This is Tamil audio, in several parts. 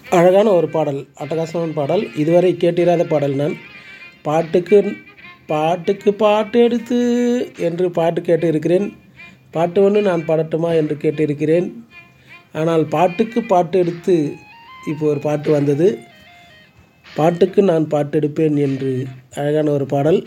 அழகான ஒரு பாடல் அட்டகாசமான பாடல் இதுவரை கேட்டிராத பாடல் நான் பாட்டுக்கு பாட்டுக்கு பாட்டு எடுத்து என்று பாட்டு கேட்டு இருக்கிறேன் பாட்டு ஒன்று நான் பாடட்டுமா என்று கேட்டிருக்கிறேன் ஆனால் பாட்டுக்கு பாட்டு எடுத்து இப்போ ஒரு பாட்டு வந்தது பாட்டுக்கு நான் பாட்டு எடுப்பேன் என்று அழகான ஒரு பாடல்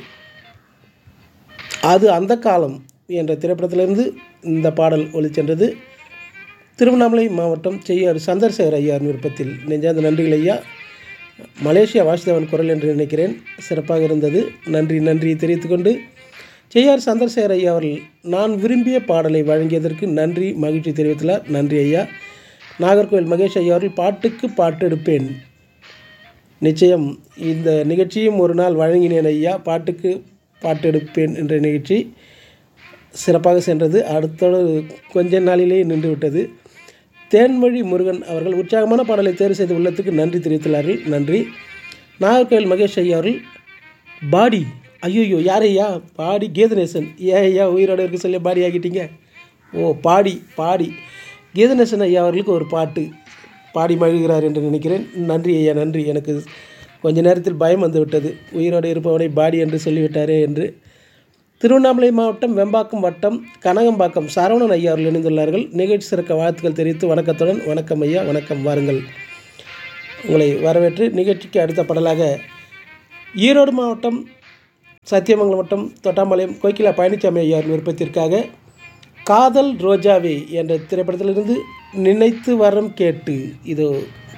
அது அந்த காலம் என்ற திரைப்படத்திலிருந்து இந்த பாடல் ஒளிச்சென்றது திருவண்ணாமலை மாவட்டம் செய்யாறு சந்திரசேகர் ஐயார் விருப்பத்தில் நெஞ்சார்ந்த நன்றிகள் ஐயா மலேசியா வாசுதேவன் குரல் என்று நினைக்கிறேன் சிறப்பாக இருந்தது நன்றி நன்றி தெரிவித்துக்கொண்டு செய்யார் சந்திரசேகர் ஐயா அவர்கள் நான் விரும்பிய பாடலை வழங்கியதற்கு நன்றி மகிழ்ச்சி தெரிவித்துள்ளார் நன்றி ஐயா நாகர்கோவில் மகேஷ் ஐயா அவர்கள் பாட்டுக்கு பாட்டு எடுப்பேன் நிச்சயம் இந்த நிகழ்ச்சியும் ஒரு நாள் வழங்கினேன் ஐயா பாட்டுக்கு பாட்டு எடுப்பேன் என்ற நிகழ்ச்சி சிறப்பாக சென்றது அடுத்த கொஞ்ச நாளிலேயே நின்று விட்டது தேன்மொழி முருகன் அவர்கள் உற்சாகமான பாடலை தேர்வு செய்து உள்ளத்துக்கு நன்றி தெரிவித்துள்ளார்கள் நன்றி நாகர்கோவில் மகேஷ் ஐயா அவர்கள் பாடி ஐயோயோ யார் ஐயா பாடி கீதநேசன் ஏன் ஐயா உயிரோடு இருக்க சொல்லி பாடி ஆகிட்டீங்க ஓ பாடி பாடி கீதநேசன் ஐயா அவர்களுக்கு ஒரு பாட்டு பாடி மகிழ்கிறார் என்று நினைக்கிறேன் நன்றி ஐயா நன்றி எனக்கு கொஞ்ச நேரத்தில் பயம் வந்து விட்டது உயிரோடு இருப்பவனை பாடி என்று சொல்லிவிட்டாரே என்று திருவண்ணாமலை மாவட்டம் வெம்பாக்கம் வட்டம் கனகம்பாக்கம் சரவணன் ஐயா அவர்கள் இணைந்துள்ளார்கள் நிகழ்ச்சி சிறக்க வாழ்த்துக்கள் தெரிவித்து வணக்கத்துடன் வணக்கம் ஐயா வணக்கம் வாருங்கள் உங்களை வரவேற்று நிகழ்ச்சிக்கு அடுத்த பாடலாக ஈரோடு மாவட்டம் சத்தியமங்கலம் வட்டம் தொட்டாம்பாளையம் கோகிலா பழனிசாமி ஐயா விருப்பத்திற்காக காதல் ரோஜாவே என்ற திரைப்படத்திலிருந்து நினைத்து வரம் கேட்டு இதோ